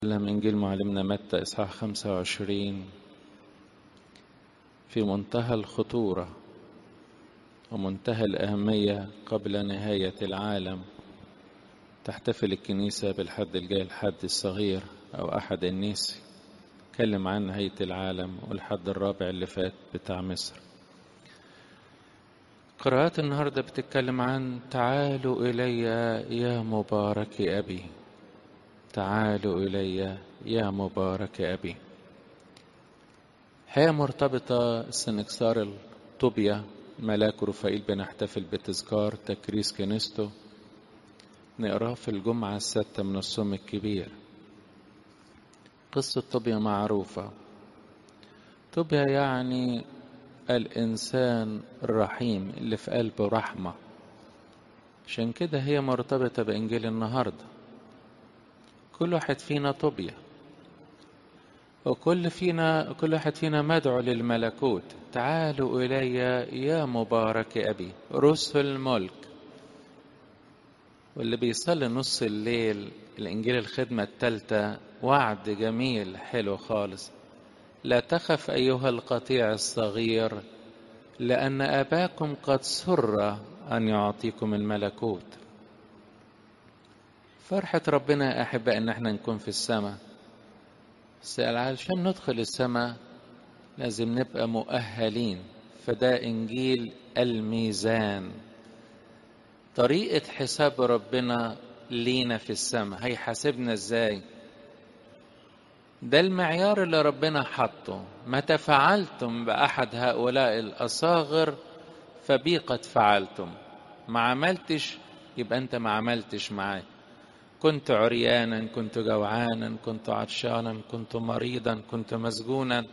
من إنجيل معلمنا متى إصحاح 25 في منتهى الخطورة ومنتهى الأهمية قبل نهاية العالم تحتفل الكنيسة بالحد الجاي الحد الصغير أو أحد النيسي اتكلم عن نهاية العالم والحد الرابع اللي فات بتاع مصر قراءات النهاردة بتتكلم عن تعالوا إلي يا مبارك أبي تعالوا إلي يا مبارك أبي هي مرتبطة السنكسار الطوبيا ملاك رفائيل بنحتفل بتذكار تكريس كنيسته نقراه في الجمعة السادسة من الصوم الكبير قصة طوبيا معروفة طوبيا يعني الإنسان الرحيم اللي في قلبه رحمة عشان كده هي مرتبطة بإنجيل النهارده كل واحد فينا طوبيا وكل فينا كل واحد فينا مدعو للملكوت تعالوا إلي يا مبارك أبي رسل الملك واللي بيصلي نص الليل الإنجيل الخدمة الثالثة وعد جميل حلو خالص لا تخف أيها القطيع الصغير لأن أباكم قد سر أن يعطيكم الملكوت فرحة ربنا يا أحبة إن احنا نكون في السماء بس علشان ندخل السماء لازم نبقى مؤهلين فده إنجيل الميزان طريقة حساب ربنا لينا في السماء هيحاسبنا ازاي ده المعيار اللي ربنا حطه متى فعلتم بأحد هؤلاء الأصاغر فبي قد فعلتم ما عملتش يبقى أنت ما عملتش معاك كنت عريانا كنت جوعانا كنت عطشانا كنت مريضا كنت مسجونا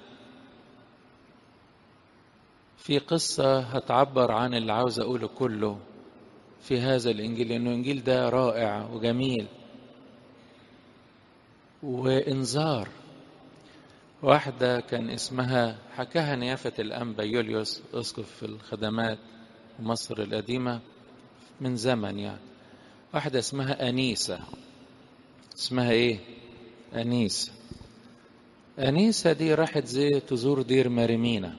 في قصة هتعبر عن اللي عاوز أقوله كله في هذا الإنجيل لأنه الإنجيل ده رائع وجميل وإنذار واحدة كان اسمها حكاها نيافة الأنبا يوليوس أسقف في الخدمات مصر القديمة من زمن يعني واحدة اسمها أنيسة اسمها إيه؟ أنيسة أنيسة دي راحت زي تزور دير مريمينا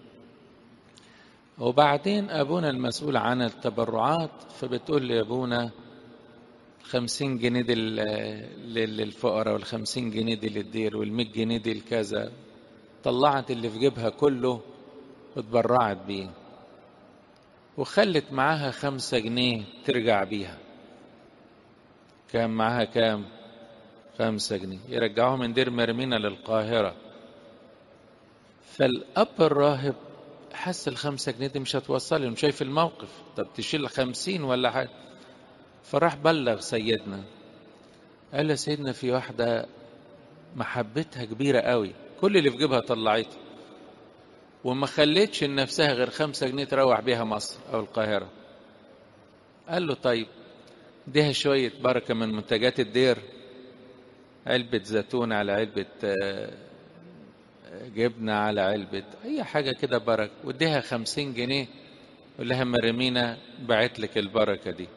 وبعدين أبونا المسؤول عن التبرعات فبتقول لي أبونا خمسين جنيه دي للفقراء والخمسين جنيه دي للدير والمية جنيه دي لكذا طلعت اللي في جيبها كله واتبرعت بيه وخلت معاها خمسة جنيه ترجع بيها كان معاها كام خمسة جنيه يرجعوها من دير مرمينا للقاهرة فالأب الراهب حس الخمسة جنيه دي مش هتوصل مش شايف الموقف طب تشيل خمسين ولا حاجة فراح بلغ سيدنا قال له سيدنا في واحدة محبتها كبيرة قوي كل اللي في جيبها طلعته وما خلتش لنفسها غير خمسة جنيه تروح بيها مصر أو القاهرة قال له طيب اديها شوية بركة من منتجات الدير علبة زيتون على علبة جبنة على علبة أي حاجة كده بركة واديها خمسين جنيه قول لها مرمينا بعت لك البركة دي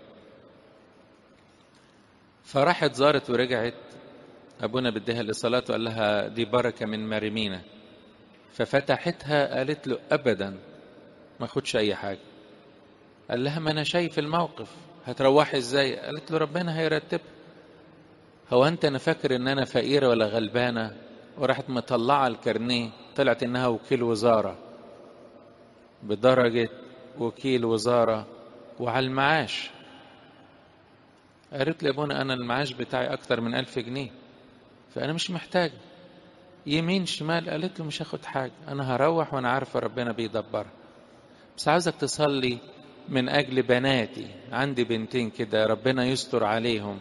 فراحت زارت ورجعت أبونا بديها للصلاة وقال لها دي بركة من مريمينا ففتحتها قالت له أبدا ما خدش أي حاجة قال لها ما أنا شايف الموقف هتروحي ازاي قالت له ربنا هيرتب هو انت انا فاكر ان انا فقيره ولا غلبانه وراحت مطلعه الكارنيه طلعت انها وكيل وزاره بدرجه وكيل وزاره وعلى المعاش قالت لي ابونا انا المعاش بتاعي اكتر من ألف جنيه فانا مش محتاج يمين شمال قالت له مش هاخد حاجه انا هروح وانا عارفه ربنا بيدبرها بس عاوزك تصلي من أجل بناتي عندي بنتين كده ربنا يستر عليهم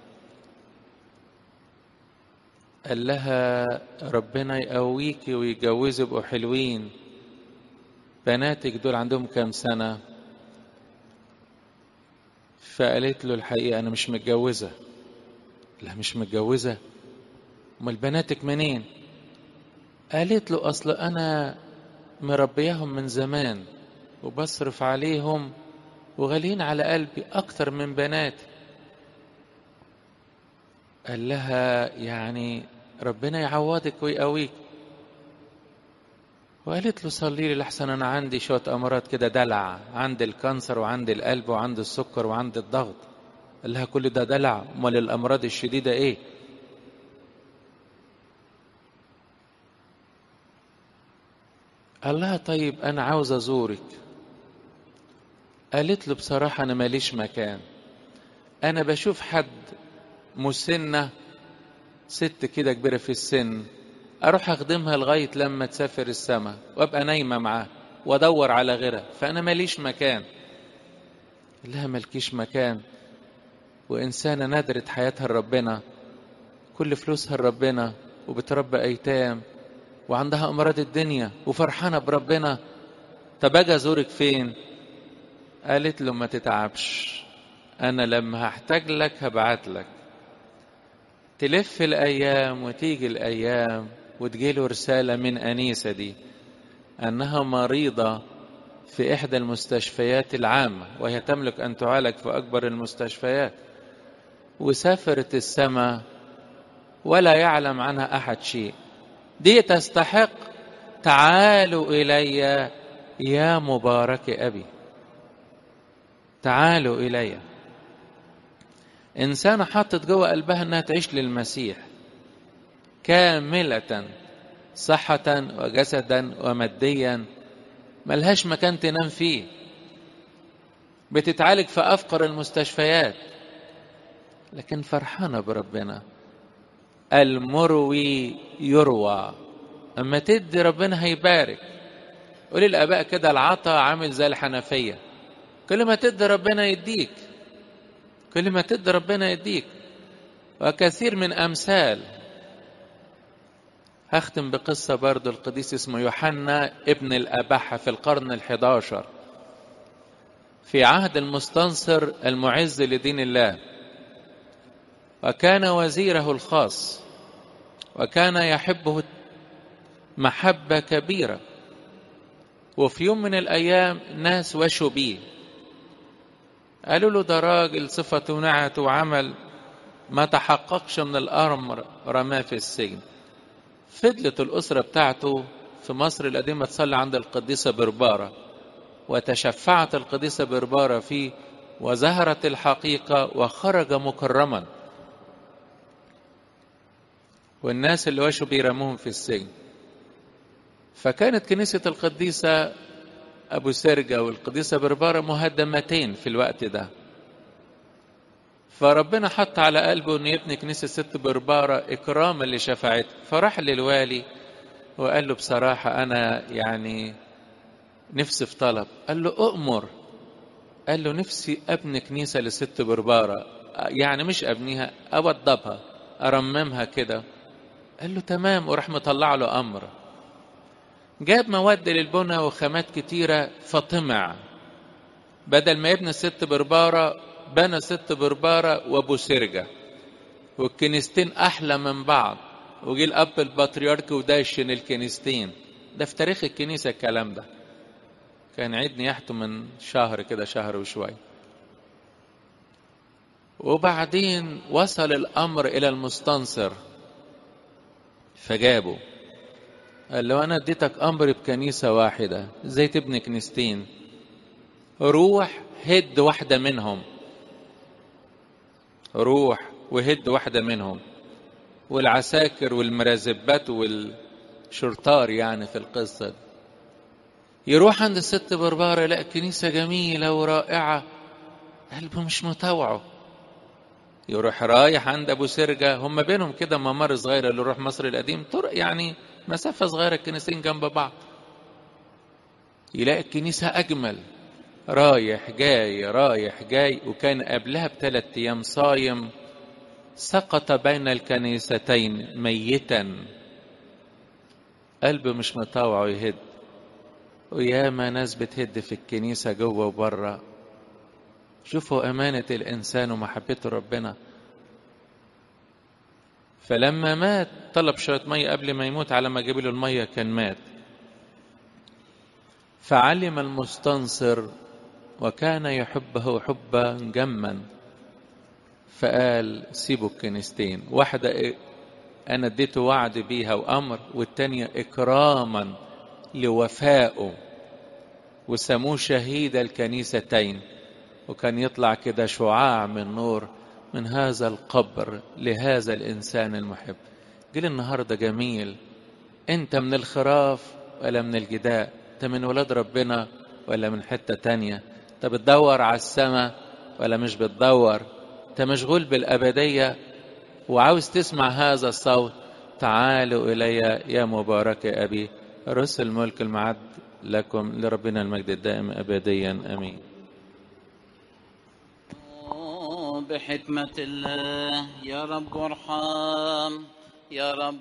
قال لها ربنا يقويكي ويجوزوا يبقوا حلوين بناتك دول عندهم كام سنة فقالت له الحقيقة أنا مش متجوزة لا مش متجوزة أمال بناتك منين قالت له أصل أنا مربياهم من زمان وبصرف عليهم وغاليين على قلبي أكتر من بناتي قال لها يعني ربنا يعوضك ويقويك وقالت له صلي لي لحسن انا عندي شويه امراض كده دلع عندي الكانسر وعندي القلب وعندي السكر وعندي الضغط قال لها كل ده دلع امال الامراض الشديده ايه قال لها طيب انا عاوز ازورك قالت له بصراحه انا ماليش مكان انا بشوف حد مسنه ست كده كبيره في السن اروح اخدمها لغايه لما تسافر السما وابقى نايمه معاه وادور على غيرها فانا ماليش مكان لها ملكيش مكان وانسانه ندرت حياتها لربنا كل فلوسها لربنا وبتربى ايتام وعندها امراض الدنيا وفرحانه بربنا طب اجي ازورك فين قالت له ما تتعبش انا لما هحتاج لك هبعت لك تلف الايام وتيجي الايام وتجيله رسالة من أنيسة دي أنها مريضة في إحدى المستشفيات العامة وهي تملك أن تعالج في أكبر المستشفيات وسافرت السماء ولا يعلم عنها أحد شيء دي تستحق تعالوا إلي يا مبارك أبي تعالوا إلي إنسانة حطت جوه قلبها أنها تعيش للمسيح كاملة صحة وجسدا وماديا ملهاش مكان تنام فيه بتتعالج في أفقر المستشفيات لكن فرحانة بربنا المروي يروى أما تدي ربنا هيبارك قولي الآباء كده العطا عامل زي الحنفية كل ما تدي ربنا يديك كل ما تدي ربنا يديك وكثير من أمثال هختم بقصة برضو القديس اسمه يوحنا ابن الأبحة في القرن الحداشر في عهد المستنصر المعز لدين الله وكان وزيره الخاص وكان يحبه محبة كبيرة وفي يوم من الأيام ناس وشوا بيه قالوا له ده راجل صفته نعت وعمل ما تحققش من الأمر رماه في السجن فضلت الأسرة بتاعته في مصر القديمة تصلي عند القديسة بربارة وتشفعت القديسة بربارة فيه وظهرت الحقيقة وخرج مكرما والناس اللي وشوا بيرموهم في السجن فكانت كنيسة القديسة أبو سرجة والقديسة بربارة مهدمتين في الوقت ده فربنا حط على قلبه انه يبني كنيسه ست برباره اكراما لشفاعته فراح للوالي وقال له بصراحه انا يعني نفسي في طلب قال له اؤمر قال له نفسي ابني كنيسه لست برباره يعني مش ابنيها اوضبها ارممها كده قال له تمام وراح مطلع له امر جاب مواد للبنى وخامات كتيره فطمع بدل ما يبني ست برباره بنى ست بربارة وابو سرجة والكنيستين أحلى من بعض وجي الأب البطريرك ودايشن الكنيستين ده في تاريخ الكنيسة الكلام ده كان عيد نياحته من شهر كده شهر وشوية وبعدين وصل الأمر إلى المستنصر فجابه قال له أنا اديتك أمر بكنيسة واحدة ازاي تبني كنيستين روح هد واحدة منهم روح وهد واحدة منهم والعساكر والمرازبات والشرطار يعني في القصة دي. يروح عند الست بربارة يلاقي كنيسة جميلة ورائعة قلبه مش مطوعه يروح رايح عند ابو سرجة هم بينهم كده ممر صغيرة اللي يروح مصر القديم طرق يعني مسافة صغيرة الكنيستين جنب بعض يلاقي الكنيسة أجمل رايح جاي رايح جاي وكان قبلها بثلاث أيام صايم سقط بين الكنيستين ميتا قلبه مش مطاوع يهد وياما ناس بتهد في الكنيسة جوه وبره شوفوا أمانة الإنسان ومحبته ربنا فلما مات طلب شوية مية قبل ما يموت على ما جاب له المية كان مات فعلم المستنصر وكان يحبه حبا جما فقال سيبوا الكنيستين واحدة أنا اديته وعد بيها وأمر والتانية إكراما لوفائه وسموه شهيد الكنيستين وكان يطلع كده شعاع من نور من هذا القبر لهذا الإنسان المحب جيل النهاردة جميل أنت من الخراف ولا من الجداء أنت من ولاد ربنا ولا من حتة تانية أنت بتدور على السماء ولا مش بتدور أنت مشغول بالأبدية وعاوز تسمع هذا الصوت تعالوا إلي يا مبارك أبي رسل ملك المعد لكم لربنا المجد الدائم أبديا أمين بحكمة الله يا رب ارحم يا رب